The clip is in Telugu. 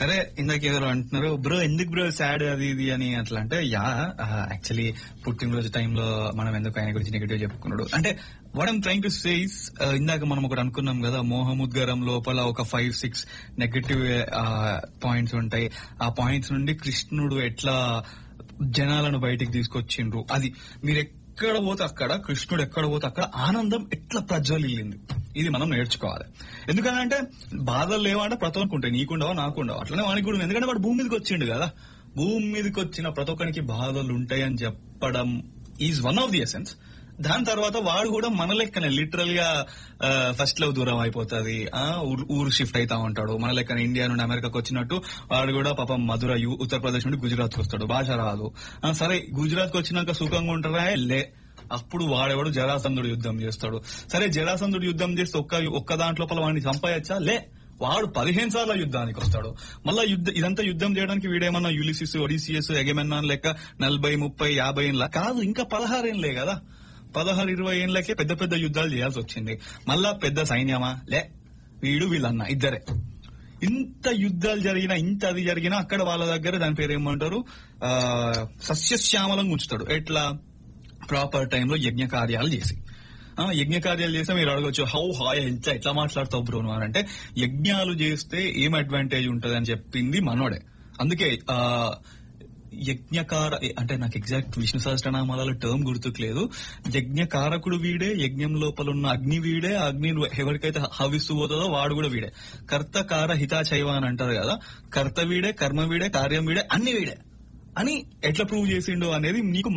సరే ఇందాక ఎవరు అంటున్నారు బ్రో ఎందుకు బ్రో సాడ్ అది ఇది అని అట్లా అంటే యా యాక్చువల్లీ పుట్టినరోజు టైంలో మనం ఎందుకు ఆయన గురించి నెగిటివ్ చెప్పుకున్నాడు అంటే what I'm trying to says ఇందాక మనం ఒకటి అనుకున్నాం కదా మోహముద్గరం లోపల ఒక ఫైవ్ సిక్స్ నెగటివ్ పాయింట్స్ ఉంటాయి ఆ పాయింట్స్ నుండి కృష్ణుడు ఎట్లా జనాలను బయటికి తీసుకొచ్చిండ్రు అది మీరు ఎక్కడ పోతే అక్కడ కృష్ణుడు ఎక్కడ పోతే అక్కడ ఆనందం ఎట్లా ప్రజ్వలిల్లింది ఇది మనం నేర్చుకోవాలి ఎందుకంటే బాధలు లేవంటే ప్రతి ఒక్కరికి ఉంటాయి నీకుండవా నాకుండవా అట్లనే వానికి కూడా ఉంది. ఎందుకంటే వాడు భూమి మీదకి వచ్చిండు కదా భూమి మీదకి వచ్చిన ప్రతి ఒక్కరికి బాధలు ఉంటాయి అని చెప్పడం is one of the essence దాని తర్వాత వాడు కూడా మన లెక్కనే లిటరల్ గా ఫస్ట్ లవ్ దూరం అయిపోతుంది ఊరు షిఫ్ట్ అవుతా ఉంటాడు మన లెక్కన ఇండియా నుండి అమెరికాకి వచ్చినట్టు వాడు కూడా పాపం మధుర యు- ఉత్తరప్రదేశ్ నుండి గుజరాత్ వస్తాడు భాష రాదు ఆ, సరే గుజరాత్ కి వచ్చినాక సుఖంగా ఉంటారా లే అప్పుడు వాడెవడు జరాసంధుడు యుద్ధం చేస్తాడు సరే జరాసంధుడు యుద్ధం చేస్తే ఒక్క ఒక్క దాంట్లో వాడిని చంపయచ్చా లే వాడు పదిహేను సార్లు యుద్ధానికి వస్తాడు మళ్ళా యుద్ధ ఇదంతా యుద్ధం చేయడానికి వీడేమన్నా యులిసిస్ ఒడిసియస్ ఎగమెన్నాన్ లెక్క నలభై ముప్పై యాభై ఏళ్ళ కాదు ఇంకా పదహారు ఏళ్ళే కదా పదహారు ఇరవై ఏళ్ళకే పెద్ద పెద్ద యుద్ధాలు చేయాల్సి వచ్చింది మళ్ళా పెద్ద సైన్యమా లే వీడు వీళ్ళన్న ఇద్దరే ఇంత యుద్ధాలు జరిగినా ఇంత అది జరిగినా అక్కడ వాళ్ళ దగ్గర దాని పేరు ఏమంటారు ఆ, సస్యశ్యామలంగా ఉంచుతాడు ఎట్లా ప్రాపర్ టైంలో యజ్ఞ కార్యాలు చేసి ఆ, యజ్ఞ కార్యాలు చేస్తే మీరు అడగచ్చు హౌ హాయ్ ఎంత ఎట్లా మాట్లాడతావు బ్రో నువ్వు అని అంటే యజ్ఞాలు చేస్తే ఏం అడ్వాంటేజ్ ఉంటది అని చెప్పింది మనోడే అందుకే ఆ యజ్ఞకార అంటే నాకు ఎగ్జాక్ట్ విష్ణు సహస్రనామాల టర్మ్ గుర్తుకులేదు యజ్ఞకారకుడు వీడే యజ్ఞం లోపల ఉన్న అగ్ని వీడే ఆ అగ్ని ఎవరికైతే హవిస్తూ పోతుందో వాడు కూడా వీడే కర్త కార హితాచైవ అని అంటారు కదా కర్త వీడే కర్మ వీడే కార్యం వీడే అన్ని వీడే అని ఎట్లా ప్రూవ్ చేసిండు అనేది నీకు